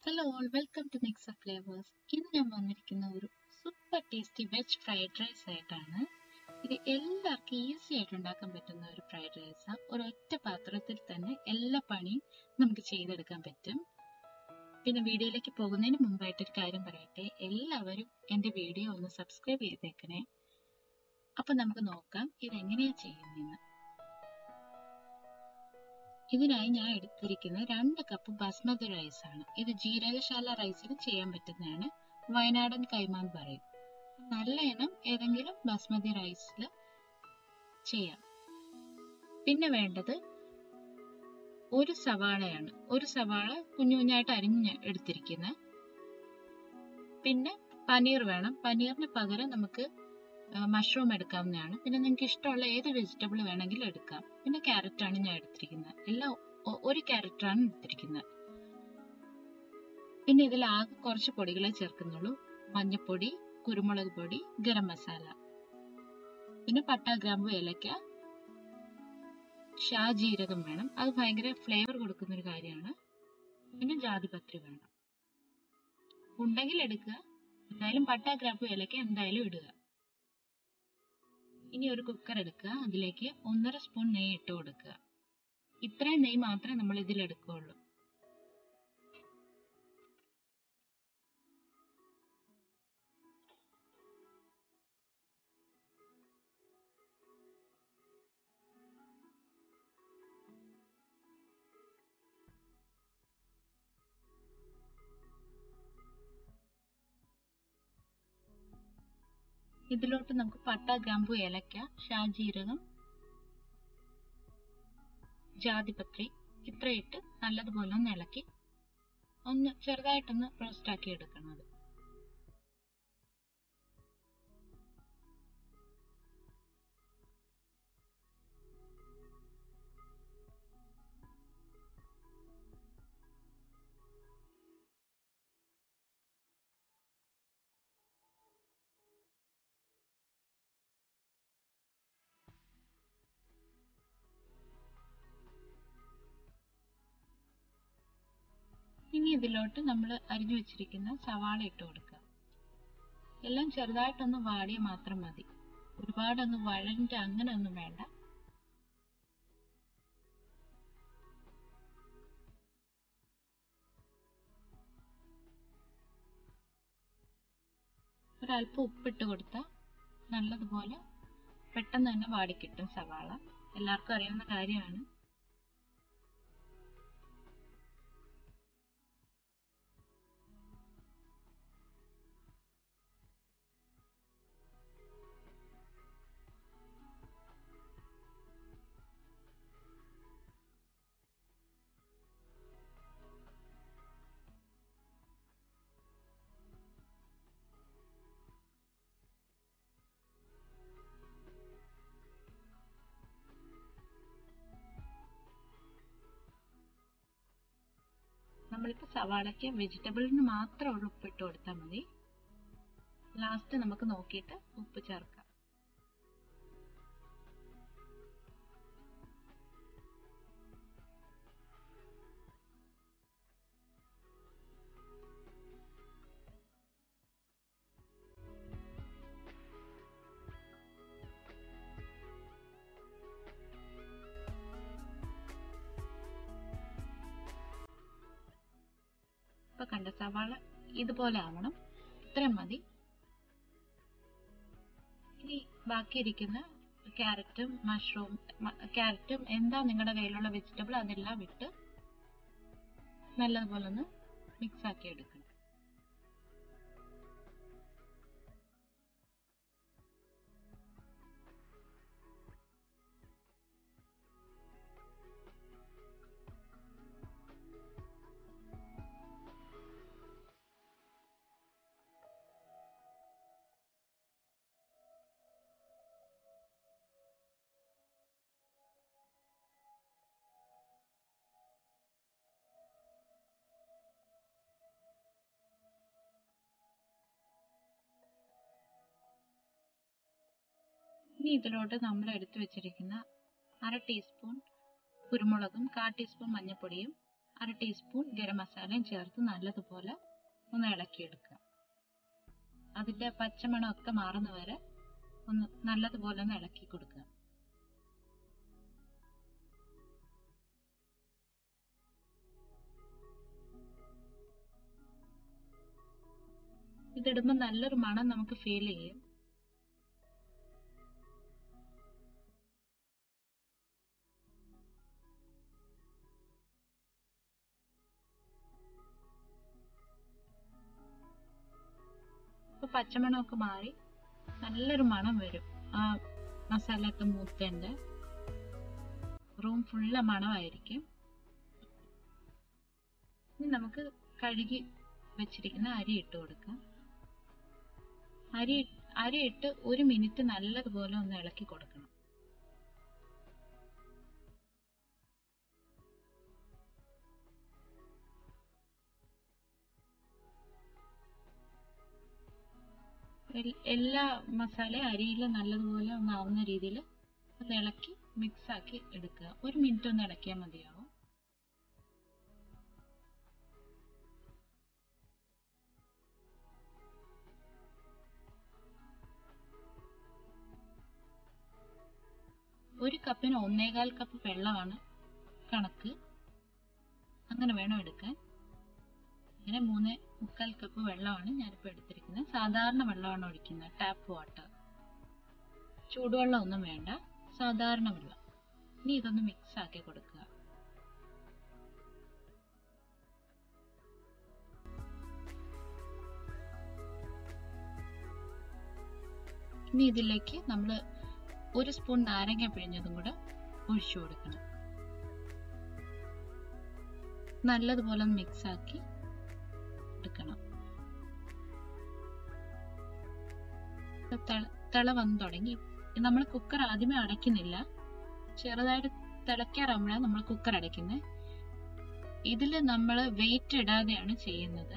hello all welcome to mix of flavours ഇന്ന് ഞാൻ വന്നിരിക്കുന്ന ഒരു super tasty veg fried rice ആയിട്ടാണ് ഇത് എല്ലാവർക്കും ഈസി ആയിട്ട് ഉണ്ടാക്കാൻ പറ്റുന്ന ഒരു ഫ്രൈഡ് റൈസാണ് ഒരൊറ്റ പാത്രത്തിൽ തന്നെ എല്ലാ പണിയും നമുക്ക് ചെയ്തെടുക്കാൻ പറ്റും പിന്നെ വീഡിയോയിലേക്ക് പോകുന്നതിന് മുമ്പായിട്ട് ഒരു കാര്യം പറയട്ടെ എല്ലാവരും എൻ്റെ വീഡിയോ ഒന്ന് സബ്സ്ക്രൈബ് ചെയ്തേക്കണേ അപ്പൊ നമുക്ക് നോക്കാം ഇത് എങ്ങനെയാ ചെയ്യുന്നതെന്ന് ഇതിനായി ഞാൻ എടുത്തിരിക്കുന്നത് രണ്ട് കപ്പ് ബസ്മതി റൈസ് ആണ് ഇത് ജീരകശാല റൈസിന് ചെയ്യാൻ പറ്റുന്നതാണ് വയനാടൻ കൈമ എന്ന് പറയും നല്ല ഇനം ഏതെങ്കിലും ബസ്മതി റൈസിൽ ചെയ്യാം പിന്നെ വേണ്ടത് ഒരു സവാളയാണ് ഒരു സവാള കുഞ്ഞു കുഞ്ഞായിട്ട് അരിഞ്ഞ് എടുത്തിരിക്കുന്നത് പിന്നെ പനീർ വേണം പനീറിന് പകരം നമുക്ക് മഷ്റൂം എടുക്കാവുന്നതാണ് പിന്നെ നിങ്ങൾക്ക് ഇഷ്ടമുള്ള ഏത് വെജിറ്റബിൾ വേണമെങ്കിലും എടുക്കാം പിന്നെ ക്യാരറ്റ് ആണ് ഞാൻ എടുത്തിരിക്കുന്നത് എല്ലാം ഒരു ക്യാരറ്റാണ് എടുത്തിരിക്കുന്നത് പിന്നെ ഇതിൽ ആകെ കുറച്ച് പൊടികളെ ചേർക്കുന്നുള്ളൂ മഞ്ഞപ്പൊടി കുരുമുളക് പൊടി ഗരം മസാല പിന്നെ പട്ട ഗ്രാമ്പു ഏലക്ക ഷാജീരകം വേണം അത് ഭയങ്കര ഫ്ലേവർ കൊടുക്കുന്ന ഒരു കാര്യമാണ് പിന്നെ ജാതിപത്രി വേണം ഉണ്ടെങ്കിൽ എടുക്കുക എന്തായാലും പട്ട ഗ്രാമ്പു ഏലക്ക എന്തായാലും ഇടുക ഇനി ഒരു കുക്കർ എടുക്കുക അതിലേക്ക് ഒന്നര സ്പൂൺ നെയ്യ് ഇട്ട് കൊടുക്കുക ഇത്രയും നെയ്യ് മാത്രമേ നമ്മൾ ഇതിൽ എടുക്കുകയുള്ളൂ ഇതിലോട്ട് നമുക്ക് പട്ട ഗ്രാമ്പു ഏലക്ക ഷാജീരകം ജാതിപത്രി ഇത്രയിട്ട് നല്ലതുപോലെ ഒന്ന് ഇളക്കി ഒന്ന് ചെറുതായിട്ടൊന്ന് റോസ്റ്റ് ആക്കി എടുക്കണം അത് ഇനി ഇതിലോട്ട് നമ്മൾ അരിഞ്ഞു വെച്ചിരിക്കുന്ന സവാള ഇട്ട് കൊടുക്കുക എല്ലാം ചെറുതായിട്ടൊന്ന് വാടിയ മാത്രം മതി ഒരുപാടൊന്ന് വഴണ്ട് അങ്ങനെ ഒന്നും വേണ്ട ഒരല്പം ഉപ്പിട്ട് കൊടുത്താൽ നല്ലതുപോലെ പെട്ടെന്ന് തന്നെ വാടിക്കിട്ടും സവാള എല്ലാവർക്കും അറിയാവുന്ന കാര്യമാണ് നമ്മളിപ്പോൾ സവാളയ്ക്ക് വെജിറ്റബിളിന് മാത്രം ഉള്ള ഉപ്പിട്ട് കൊടുത്താൽ മതി ലാസ്റ്റ് നമുക്ക് നോക്കിയിട്ട് ഉപ്പ് ചേർക്കാം ഇപ്പൊ കണ്ട സവാള ഇതുപോലെ ആവണം ഇത്രയും മതി ഇനി ബാക്കിയിരിക്കുന്ന ക്യാരറ്റും മഷ്റൂം ക്യാരറ്റും എന്താ നിങ്ങളുടെ കയ്യിലുള്ള വെജിറ്റബിൾ അതെല്ലാം ഇട്ട് നല്ലതുപോലെ ഒന്ന് മിക്സ് ആക്കി എടുക്കണം ഇനി ഇതിലോട്ട് നമ്മൾ എടുത്തു വെച്ചിരിക്കുന്ന അര ടീസ്പൂൺ കുരുമുളകും കാ ടീസ്പൂൺ മഞ്ഞൾപ്പൊടിയും അര ടീസ്പൂൺ ഗരം മസാലയും ചേർത്ത് നല്ലതുപോലെ ഒന്ന് ഇളക്കിയെടുക്കുക അതിന്റെ പച്ചമണം ഒക്കെ മാറുന്ന വരെ ഒന്ന് നല്ലതുപോലെ ഒന്ന് ഇളക്കി കൊടുക്കുക ഇതിടുമ്പോൾ നല്ലൊരു മണം നമുക്ക് ഫീൽ ചെയ്യും ഇപ്പൊ പച്ചമണമൊക്കെ മാറി നല്ലൊരു മണം വരും ആ മസാലയൊക്കെ മൂത്തേന്റെ റൂം ഫുള്ള് മണമായിരിക്കും ഇനി നമുക്ക് കഴുകി വെച്ചിരിക്കുന്ന അരി ഇട്ട് കൊടുക്കാം അരി അരി ഇട്ട് ഒരു മിനിറ്റ് നല്ലതുപോലെ ഒന്ന് ഇളക്കി കൊടുക്കണം എല്ലാ മസാലയും അരിയിൽ നല്ലതുപോലെ ഒന്ന് ആവുന്ന രീതിയിൽ ഒന്ന് ഇളക്കി മിക്സ് ആക്കി എടുക്കുക ഒരു മിനിറ്റ് ഒന്ന് ഇളക്കിയാൽ മതിയാവും ഒരു കപ്പിന് ഒന്നേകാൽ കപ്പ് വെള്ളമാണ് കണക്ക് അങ്ങനെ വേണം എടുക്കാൻ അങ്ങനെ മൂന്ന് മുക്കാൽ കപ്പ് വെള്ളമാണ് ഞാനിപ്പോൾ എടുത്തിരിക്കുന്നത് സാധാരണ വെള്ളമാണ് ഒഴിക്കുന്നത് ടാപ്പ് വാട്ടർ ചൂടുവെള്ളം ഒന്നും വേണ്ട സാധാരണ വെള്ളം ഇനി ഇതൊന്ന് മിക്സ് ആക്കി കൊടുക്കുക ഇനി ഇതിലേക്ക് നമ്മൾ ഒരു സ്പൂൺ നാരങ്ങ പിഴിഞ്ഞതും കൂടെ ഒഴിച്ചു കൊടുക്കണം നല്ലതുപോലെ മിക്സ് ആക്കി എടുക്കണം തിള വന്നു തുടങ്ങി നമ്മൾ കുക്കർ ആദ്യമേ അടയ്ക്കുന്നില്ല ചെറുതായിട്ട് തിളയ്ക്കാറാകുമ്പോഴാണ് നമ്മൾ കുക്കർ അടയ്ക്കുന്നത് ഇതിൽ നമ്മൾ വെയിറ്റ് ഇടാതെയാണ് ചെയ്യുന്നത്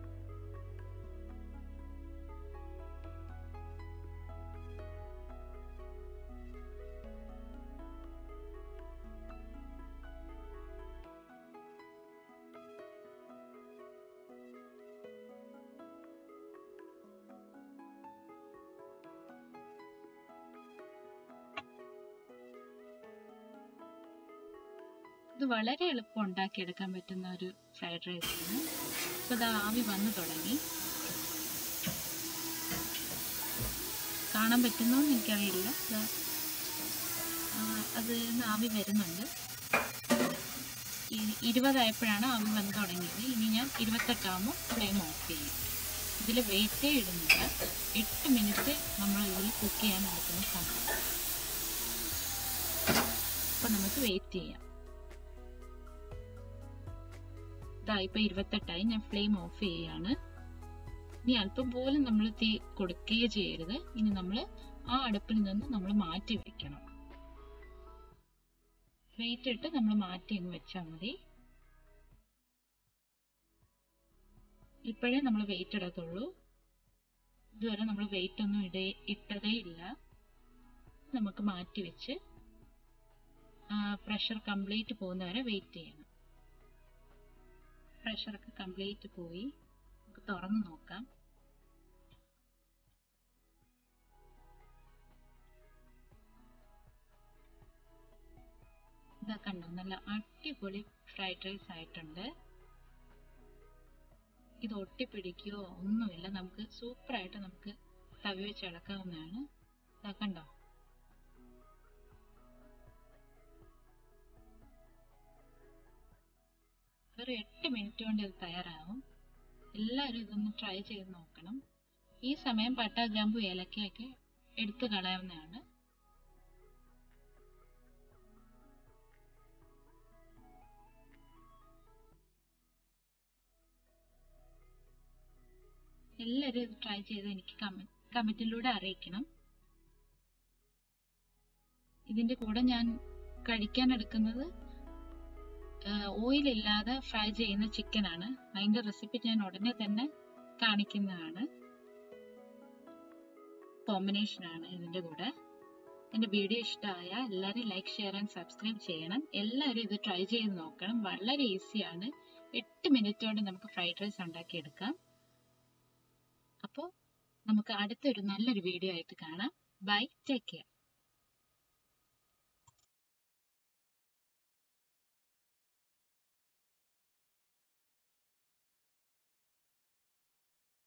ഇത് വളരെ എളുപ്പം ഉണ്ടാക്കിയെടുക്കാൻ പറ്റുന്ന ഒരു ഫ്രൈഡ് റൈസ് ആണ് ഇപ്പൊ ഇത് ആവി വന്നു തുടങ്ങി കാണാൻ പറ്റുന്നോ എന്ന് എനിക്കറിയില്ല അത് ആവി വരുന്നുണ്ട് ഇരുപതായപ്പോഴാണ് ആവി വന്നു തുടങ്ങിയത് ഇനി ഞാൻ ഇരുപത്തെട്ടാകുമ്പോൾ ഫ്ലെയിം ഓഫ് ചെയ്യും ഇതിൽ വെയിറ്റേ ഇടുന്നില്ല എട്ട് മിനിറ്റ് നമ്മൾ ഇതിൽ കുക്ക് ചെയ്യാൻ എടുക്കുന്ന സമയം അപ്പൊ നമുക്ക് വെയിറ്റ് ചെയ്യാം ഇതാ ഇപ്പൊ ഇരുപത്തെട്ടായി ഞാൻ ഫ്ലെയിം ഓഫ് ചെയ്യാണ് ഇനി അല്പം പോലും നമ്മൾ തീ കൊടുക്കുകയേ ചെയ്യരുത് ഇനി നമ്മൾ ആ അടുപ്പിൽ നിന്ന് നമ്മൾ മാറ്റി വെക്കണം വെയിറ്റ് ഇട്ട് നമ്മൾ മാറ്റി അങ്ങ് വെച്ചാൽ മതി ഇപ്പോഴേ നമ്മൾ വെയിറ്റ് ഇടത്തുള്ളൂ ഇതുവരെ നമ്മൾ വെയിറ്റ് ഒന്നും ഇടേ ഇട്ടതേ ഇല്ല നമുക്ക് മാറ്റി വെച്ച് പ്രഷർ കംപ്ലീറ്റ് പോകുന്നവരെ വെയിറ്റ് ചെയ്യണം പ്രഷറൊക്കെ കംപ്ലീറ്റ് പോയി നമുക്ക് തുറന്ന് നോക്കാം ഇതാ കണ്ടോ നല്ല അടിപൊളി ഫ്രൈഡ് റൈസ് ആയിട്ടുണ്ട് ഇത് ഒട്ടിപ്പിടിക്കുകയോ ഒന്നുമില്ല നമുക്ക് സൂപ്പറായിട്ട് നമുക്ക് തവി വെച്ച് ഇളക്കാവുന്നതാണ് ഇതാ കണ്ടോ ഒരു എട്ട് മിനിറ്റ് കൊണ്ട് ഇത് തയ്യാറാവും എല്ലാവരും ഇതൊന്ന് ട്രൈ ചെയ്ത് നോക്കണം ഈ സമയം പട്ട ഗ്രാമ്പു ഏലക്കയൊക്കെ എടുത്തു കളയാവുന്നതാണ് എല്ലാവരും ഇത് ട്രൈ ചെയ്ത് എനിക്ക് കമന്റിലൂടെ അറിയിക്കണം ഇതിന്റെ കൂടെ ഞാൻ കഴിക്കാൻ എടുക്കുന്നത് ഓയിൽ ഇല്ലാതെ ഫ്രൈ ചെയ്യുന്ന ചിക്കൻ ആണ് അതിന്റെ റെസിപ്പി ഞാൻ ഉടനെ തന്നെ കാണിക്കുന്നതാണ് കോമ്പിനേഷൻ ആണ് ഇതിന്റെ കൂടെ എൻ്റെ വീഡിയോ ഇഷ്ടമായ എല്ലാവരും ലൈക്ക് ഷെയർ ആൻഡ് സബ്സ്ക്രൈബ് ചെയ്യണം എല്ലാവരും ഇത് ട്രൈ ചെയ്ത് നോക്കണം വളരെ ഈസിയാണ് എട്ട് മിനിറ്റ് കൊണ്ട് നമുക്ക് ഫ്രൈഡ് റൈസ് ഉണ്ടാക്കിയെടുക്കാം അപ്പോൾ നമുക്ക് അടുത്തൊരു നല്ലൊരു വീഡിയോ ആയിട്ട് കാണാം ബൈ ടേക്ക് കെയർ